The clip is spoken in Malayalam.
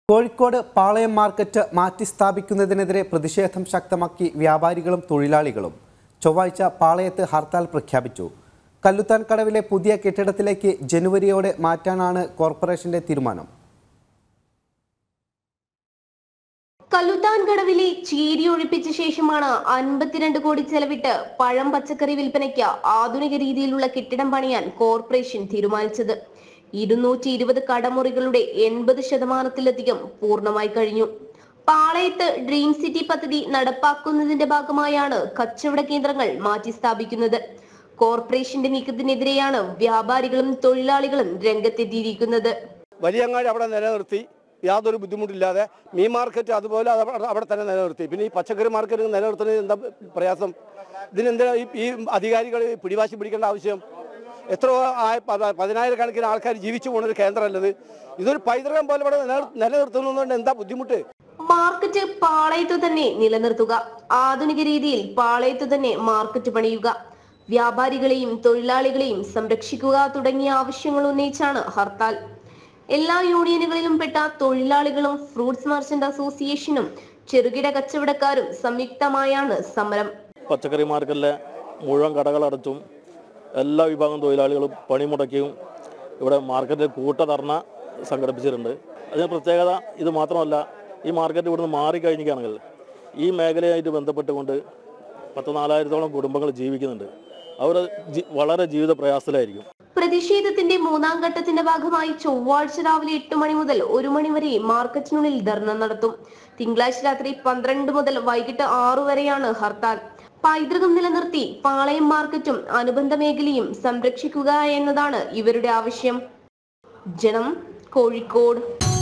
കോഴിക്കോട് പാളയം മാർക്കറ്റ് മാറ്റി സ്ഥാപിക്കുന്നതിനെതിരെ പ്രതിഷേധം ശക്തമാക്കി വ്യാപാരികളും തൊഴിലാളികളും ചൊവ്വാഴ്ച പാളയത്ത് ഹർത്താൽ പ്രഖ്യാപിച്ചു കല്ലുത്താൻ കടവിലെ പുതിയ കെട്ടിടത്തിലേക്ക് ജനുവരിയോടെ മാറ്റാനാണ് കോർപ്പറേഷന്റെ തീരുമാനം കല്ലുത്താൻ കടവിലെ ചീരി ഒഴിപ്പിച്ച ശേഷമാണ് അൻപത്തിരണ്ട് കോടി ചെലവിട്ട് പഴം പച്ചക്കറി വിൽപ്പനയ്ക്ക് ആധുനിക രീതിയിലുള്ള കെട്ടിടം പണിയാൻ കോർപ്പറേഷൻ തീരുമാനിച്ചത് ഇരുന്നൂറ്റി ഇരുപത് കടമുറികളുടെ എൺപത് ശതമാനത്തിലധികം പൂർണ്ണമായി കഴിഞ്ഞു പാളയത്ത് ഡ്രീം സിറ്റി പദ്ധതി നടപ്പാക്കുന്നതിന്റെ ഭാഗമായാണ് കച്ചവട കേന്ദ്രങ്ങൾ മാറ്റി സ്ഥാപിക്കുന്നത് കോർപ്പറേഷന്റെ നീക്കത്തിനെതിരെയാണ് വ്യാപാരികളും തൊഴിലാളികളും രംഗത്തെത്തിയിരിക്കുന്നത് വലിയങ്ങാടി അവിടെ നിലനിർത്തി യാതൊരു ബുദ്ധിമുട്ടില്ലാതെ മീൻ മാർക്കറ്റ് അതുപോലെ അത് അവിടെ- അവിടെ തന്നെ നിലനിർത്തി പിന്നെ ഈ പച്ചക്കറി മാർക്കറ്റ് നിലനിർത്തുന്നതിന് എന്താ പ്രയാസം ഇതിനെന്താ ഈ- ഈ അധികാരികൾ പിടിവാശി പിടിക്കേണ്ട ആവശ്യം എത്ര ആയ- പ- പതിനായിരക്കണക്കിന് ആൾക്കാർ ജീവിച്ചു പോകുന്ന ഒരു കേന്ദ്രമല്ലത് ഇതൊരു പൈതൃകം പോലെ ഇവിടെ നിലനിർ- നിലനിർത്തുന്നതുകൊണ്ട് എന്താ ബുദ്ധിമുട്ട് മാർക്കറ്റ് പാളയത്തു തന്നെ നിലനിർത്തുക ആധുനിക രീതിയിൽ പാളയത്തു തന്നെ മാർക്കറ്റ് പണിയുക വ്യാപാരികളെയും തൊഴിലാളികളെയും സംരക്ഷിക്കുക തുടങ്ങിയ ആവശ്യങ്ങൾ ഉന്നയിച്ചാണ് ഹർത്താൽ എല്ലാ യൂണിയനുകളിലും പെട്ട തൊഴിലാളികളും ഫ്രൂട്ട്സ് മർച്ചന്റ് അസോസിയേഷനും ചെറുകിട കച്ചവടക്കാരും സംയുക്തമായാണ് സമരം പച്ചക്കറി മാർക്കറ്റിലെ മുഴുവൻ കടകളടച്ചും എല്ലാ വിഭാഗം തൊഴിലാളികളും പണിമുടക്കിയും ഇവിടെ മാർക്കറ്റിൽ കൂട്ടധർണ സംഘടിപ്പിച്ചിട്ടുണ്ട് അതിന് പ്രത്യേകത ഇത് മാത്രമല്ല ഈ മാർക്കറ്റ് ഇവിടുന്ന് മാറിക്കഴിഞ്ഞിരിക്കുകയാണെങ്കിൽ ഈ മേഖലയായിട്ട് ബന്ധപ്പെട്ടുകൊണ്ട് പത്ത് നാലായിരത്തോളം കുടുംബങ്ങൾ ജീവിക്കുന്നുണ്ട് അവർ ജി- വളരെ ജീവിത പ്രയാസത്തിലായിരിക്കും പ്രതിഷേധത്തിന്റെ മൂന്നാം ഘട്ടത്തിന്റെ ഭാഗമായി ചൊവ്വാഴ്ച രാവിലെ എട്ട് മണി മുതൽ ഒരു മണി വരെ മാർക്കറ്റിനുള്ളിൽ ധർണ നടത്തും തിങ്കളാഴ്ച രാത്രി പന്ത്രണ്ട് മുതൽ വൈകിട്ട് ആറു വരെയാണ് ഹർത്താൽ പൈതൃകം നിലനിർത്തി പാളയം മാർക്കറ്റും അനുബന്ധ മേഖലയും സംരക്ഷിക്കുക എന്നതാണ് ഇവരുടെ ആവശ്യം ജനം കോഴിക്കോട്